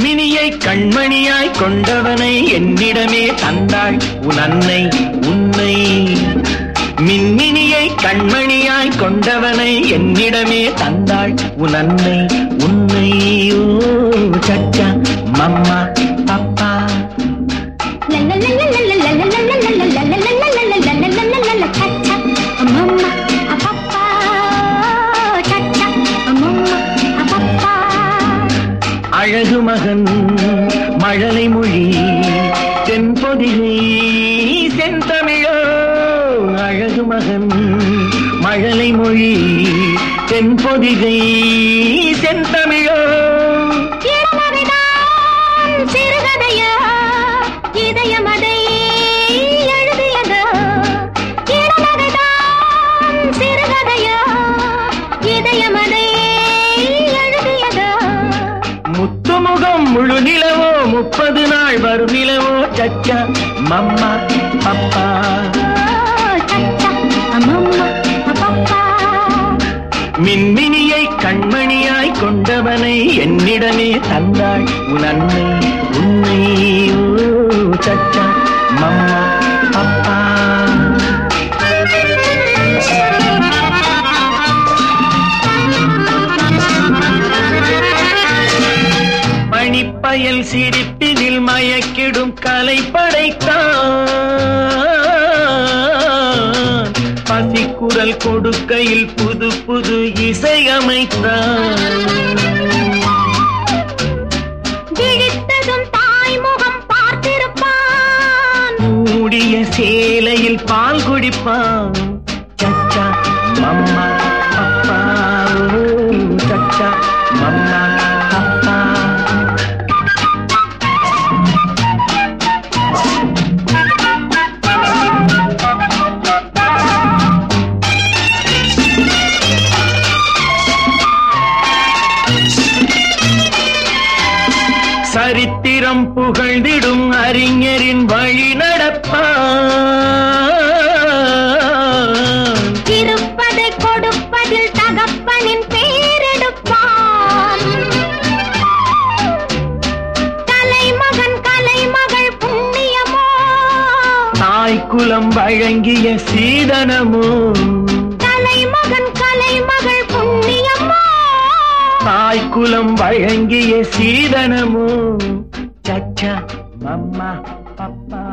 மின்மினியை கண்மணியாய் கொண்டவனை என்னிடமே தந்தாள் உன் அன்னை உன்னை மின்மினியை கண்மணியாய் கொண்டவனை என்னிடமே தந்தாள் உன் அன்னை உன்னை ஓ சச்சா மம்மா பப்பா அழகு மகன் மழலை மொழி தென்பொதிகை செந்தமிழோ அழகு மகன் மழலை மொழி தென்பொதிகை செந்தமிழோ சிறுகதையா இதயமதை எழுதியதோ இளநகைதான் சிறுகதையா இதயமதை எழுதியதோ முத்துமுகம் முழு நிலவோ முப்பது நாள் வரும் நிலவோ சச்சா மம்மா பப்பா மின்மினியை கண்மணியாய் கொண்டவனை என்னிடமே தந்தாள் உன் அன்னை உன்னை ஓ சச்சா மம்மா பப்பா பணிப்பயல் சிரிப்பினில் மயக்கிடும் கலை படைத்தான் பசிக்குரல் கொடுக்கையில் புது புது இசை அமைத்தான் விழித்ததும் தாய்முகம் பார்த்திருப்பான் மூடிய சேலையில் பால் குடிப்பான் சச்சா மம்மா அப்பா ஓ, சச்சா மம்மா அப்பா சரித்திரம் புகழ்ந்திடும் அறிஞரின் வழி நடப்பான் இருப்பதை கொடுப்பதில் தகப்பனின் பேரெடுப்பான் கலைமகன் கலைமகள் புண்ணியமோ தாய்க்குலம் வழங்கிய சீதனமோ கலைமகன் கலைமகள் புண்ணியமோ தாய்க்குலம் வழங்கிய சீதனமோ சச்சா மம்மா பப்பா